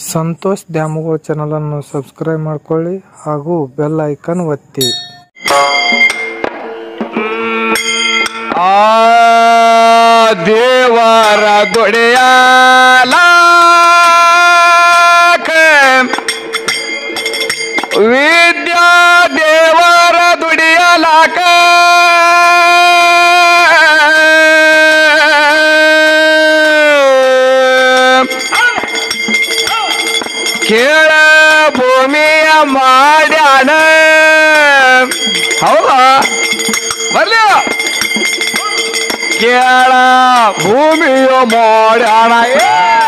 ಸಂತೋಷ್ ದ್ಯಾಮವ್ವ ಚಾನಲನ್ನು ಸಬ್ಸ್ಕ್ರೈಬ್ ಮಾಡ್ಕೊಳ್ಳಿ ಹಾಗೂ ಬೆಲ್ ಐಕನ್ ಒತ್ತಿ ಆ ದೇವರ ದುಡಿಯಲ ವಿದ್ಯಾ ದೇವರ ದುಡಿಯಲಾಕ ಕೇಳ ಭೂಮಿಯ ಮಾಡ್ಯಾಣ ಹೌದಾ ಬರ್ಲಿ ಕೇಳ ಭೂಮಿಯ ಮಾಡ್ಯಾಣ ಏ!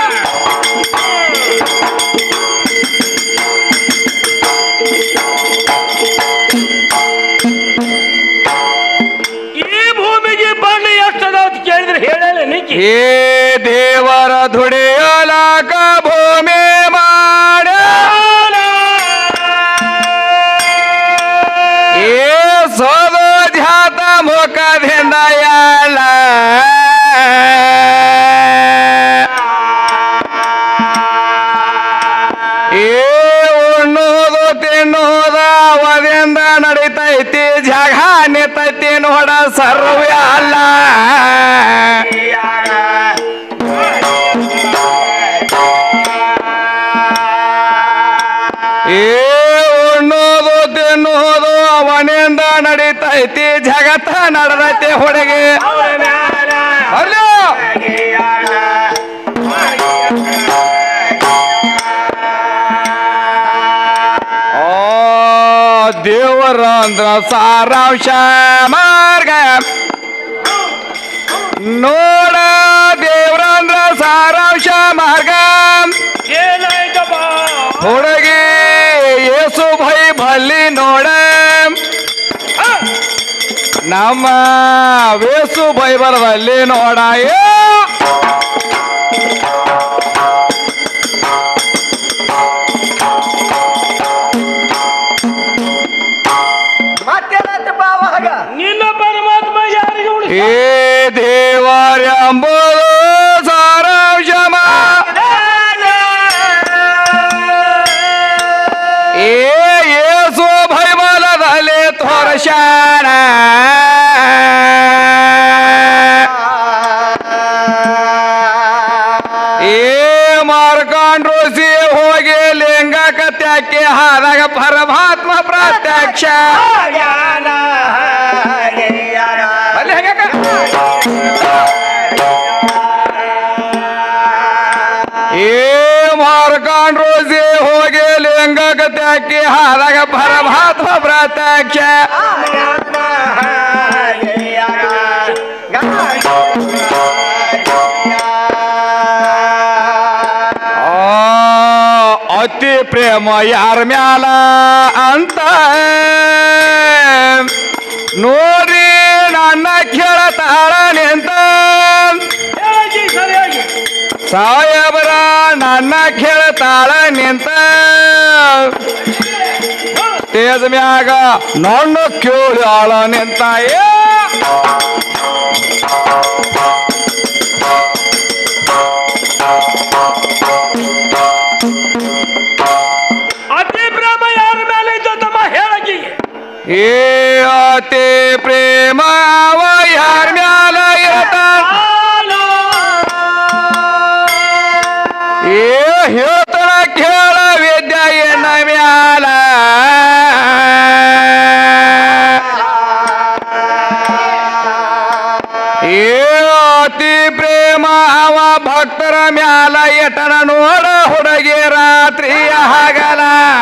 ಈ ಭೂಮಿಗೆ ಬಣ್ಣ ಎಷ್ಟದ ಅಂತ ಕೇಳಿದ್ರೆ ಹೇಳಲ್ಲ ನಿಕ್ಕಿ ಏ ದೇವರ ದುಡಿಯಲಾಕ ಭೂಮಿ ಮಾಡ ಏ ಸೋದು ಧ್ಯಾತ ಮುಖದಿಂದ ಎಲ್ಲ ಏ ಉಣ್ಣೋದು ತಿನ್ನೋದು ಅವದಿಂದ ನಡಿತೈತಿ ಜಗ ನಿಂತೈತಿ ನೋಡ ಸರ್ವ ಅಲ್ಲ ಏ ಉಣ್ಣೋದು ತಿನ್ನೋದು ಅವನಿಂದ ನಡಿತೈತಿ ಜಗತ್ತ ನಡೆದೈತಿ ಹುಡುಗಿ ಅಲ್ಲೋ ಆ ದೇವರ ಅಂದ್ರ ಸಾರಾಂಶ ಮಾರ್ಗ ನೋಡ ದೇವ್ರಂದ್ರ ಸಾರಾಂಶ ಮಾರ್ಗ ಏನಾಯ್ತಪ್ಪ ಹುಡುಗಿ ಯೇಸು ಭೈ ಭಲ್ಲಿ ನೋಡ ನಮ್ಮ ವೇಸು ಭೈ ಬರದಲ್ಲಿ ನೋಡ ಏ ನಿನ್ನ ಪರಮಾತ್ಮ ಯಾರಿಗೆ ಉಳಿಸ ಏ ದೇವರೆಂಬುದು ಸಾರಾಂಶ ಏ ಯೇಸು ಭೈಬಲದಲ್ಲಿ ತೋರ್ಸ್ಯಾನ ಏ ಮಾರ್ಕಾಂಡ್ರೋಸಿ ಹೋಗಿ ಲಿಂಗ ಕತ್ಯಾಕೆ ಹಾದಾಗ ಪರಮಾತ್ಮ ಪ್ರತ್ಯಕ್ಷ ಅಲ್ಲಿ ಹೆಂಗಕ್ಕ? ಏ ಮಾರ್ಕಾಂಡ್ ರೋಸಿ ಹೋಗಿ ಲಿಂಗ ಕತ್ಯಾಕಿ ಹಾದಾಗ ಪರಮಾತ್ಮ ಪ್ರತ್ಯಕ್ಷ ಆ, ಅತಿ ಪ್ರೇಮ ಯಾರ ಮ್ಯಾಲ ಅಂತ ನೋಡ್ರಿ ನನ್ನ ಕೇಳತಾಳ ನಿಂತ ಹೇಳಕ್ಕೆ ಸರಿಯಾಗಿ ಸಾಯಬರ ನನ್ನ ಕೇಳತಾಳ ನಿಂತ ತೇಜ ಮ್ಯಾಗ ನನ್ನ ಕೇಳ್ಯಾಳ ನಿಂತ ಏ ಅತಿ ಪ್ರೇಮ ಯಾರ ಮೇಲೆ ಇದ್ದಮ್ಮ ಹೇಳಕ್ಕಿಗೆ ಏ ಅತಿ ಪ್ರೇಮ ಅವ ಯಾರ ಮ್ಯಾಲ ಇರತಾನ ಏ ಹೇಳ್ತಾನ ಕೇಳ ವಿದ್ಯಾ ಎನ್ನ ಮ್ಯಾಲ ಏ ಅತಿ ಪ್ರೇಮ ಅವ ಭಕ್ತರ ಮ್ಯಾಲ ಎಟನ ನೋಡ ಹುಡುಗಿ ರಾತ್ರಿಯ ಹಗಲ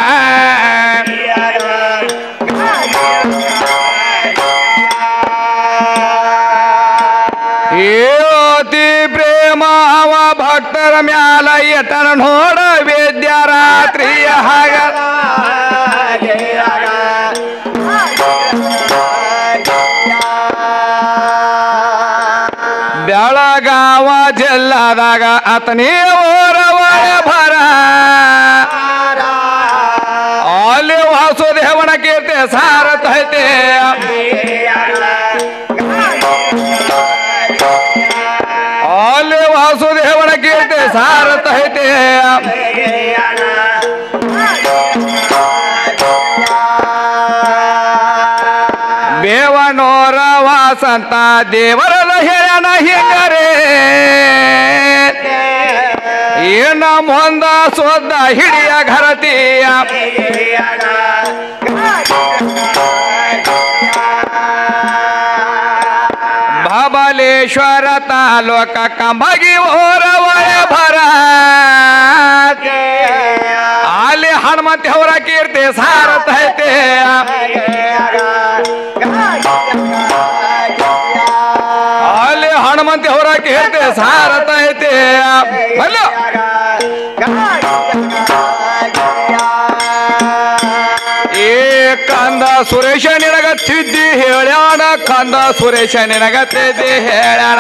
ಏ ಅತಿ ಪ್ರೇಮ ಅವ ಭಕ್ತರ ಮ್ಯಾಲ ಎಟನ ನೋಡ ವೇದ್ಯ ರಾತ್ರಿಯ ಹಗಲ ಬೆಳಗಾವ ಜಿಲ್ಲಾದಾಗ ಅತನೇ ಓರವಳ ಭರ ಅಲ್ಲಿ ವಾಸುದೇವನ ಕೀರ್ತಿ ಸಾರತೈತೆ ಅಲ್ಲಿ ವಾಸುದೇವನ ಕೀರ್ತಿ ಸಾರತೈತೆ ಸಂತ ದೇವರದ ಹೇಳ್ಯಾನ ಹಿಂಗರೇ ಏನ ಮೊಂದ ಸೋದ ಹಿಡಿಯ ಘರತಿಯ ಬಾಬಲೇಶ್ವರ ತಾಲೂಕ ಕಂಬಗಿ ಓರವಳೆ ಭರ ಅಲ್ಲಿ ಹನುಮಂತಿ ಅವರ ಕೀರ್ತಿ ಸಾರತೈತೆ ಅಲ್ಲಿ ಹನುಮಂತಿ ಅವರ ಕೀರ್ತಿ ಸಾರತೈತೆ ಅಲ್ಲ ಏ ಕಂದ ಸುರೇಶ ನಿನಗ ತಿದ್ದಿ ಹೇಳ್ಯಾಣ ಕಂದ ಸುರೇಶ ನಿನಗ ತಿದ್ದಿ ಹೇಳ್ಯಾಣ